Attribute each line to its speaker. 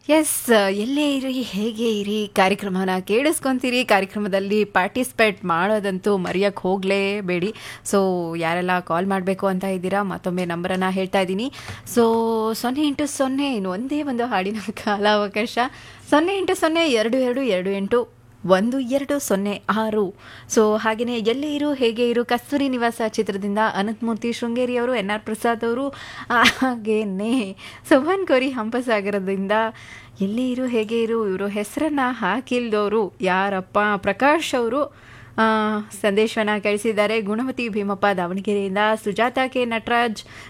Speaker 1: S ಎಲ್ಲೇ ಇರಿ ಹೇಗೆ ಇರಿ ಕಾರ್ಯಕ್ರಮನ ಕೇಳಿಸ್ಕೊಂತೀರಿ ಕಾರ್ಯಕ್ರಮದಲ್ಲಿ ಪಾರ್ಟಿಸಿಪೇಟ್ ಮಾಡೋದಂತೂ ಮರೆಯೋಕ್ಕೆ ಹೋಗಲೇಬೇಡಿ ಸೊ ಯಾರೆಲ್ಲ ಕಾಲ್ ಮಾಡಬೇಕು ಅಂತ ಇದ್ದೀರಾ ಮತ್ತೊಮ್ಮೆ ನಂಬರನ್ನು ಹೇಳ್ತಾ ಇದ್ದೀನಿ ಸೊ ಸೊನ್ನೆ ಇಂಟು ಸೊನ್ನೆ ಇನ್ನು ಒಂದೇ ಒಂದು ಹಾಡಿನ ಕಾಲಾವಕಾಶ ಸೊನ್ನೆ ಇಂಟು ಸೊನ್ನೆ ಎರಡು ಎರಡು ಎರಡು ಎಂಟು ಒಂದು ಎರಡು ಸೊನ್ನೆ ಆರು ಸೊ ಹಾಗೆಯೇ ಎಲ್ಲೇ ಇರು ಹೇಗೆ ಇರು ಕಸ್ತೂರಿ ನಿವಾಸ ಚಿತ್ರದಿಂದ ಅನಂತಮೂರ್ತಿ ಶೃಂಗೇರಿ ಅವರು ಎನ್ ಆರ್ ಪ್ರಸಾದ್ ಅವರು ಹಾಗೇನೆ ಸುಭಾನ್ ಕೋರಿ ಹಂಪಸಾಗರದಿಂದ ಎಲ್ಲೇ ಇರು ಹೇಗೆ ಇರು ಇವರು ಹೆಸರನ್ನು ಹಾಕಿಲ್ದವರು ಯಾರಪ್ಪ ಪ್ರಕಾಶ್ ಅವರು ಸಂದೇಶವನ್ನು ಕಳಿಸಿದ್ದಾರೆ ಗುಣವತಿ ಭೀಮಪ್ಪ ದಾವಣಗೆರೆಯಿಂದ ಸುಜಾತ ಕೆ ನಟರಾಜ್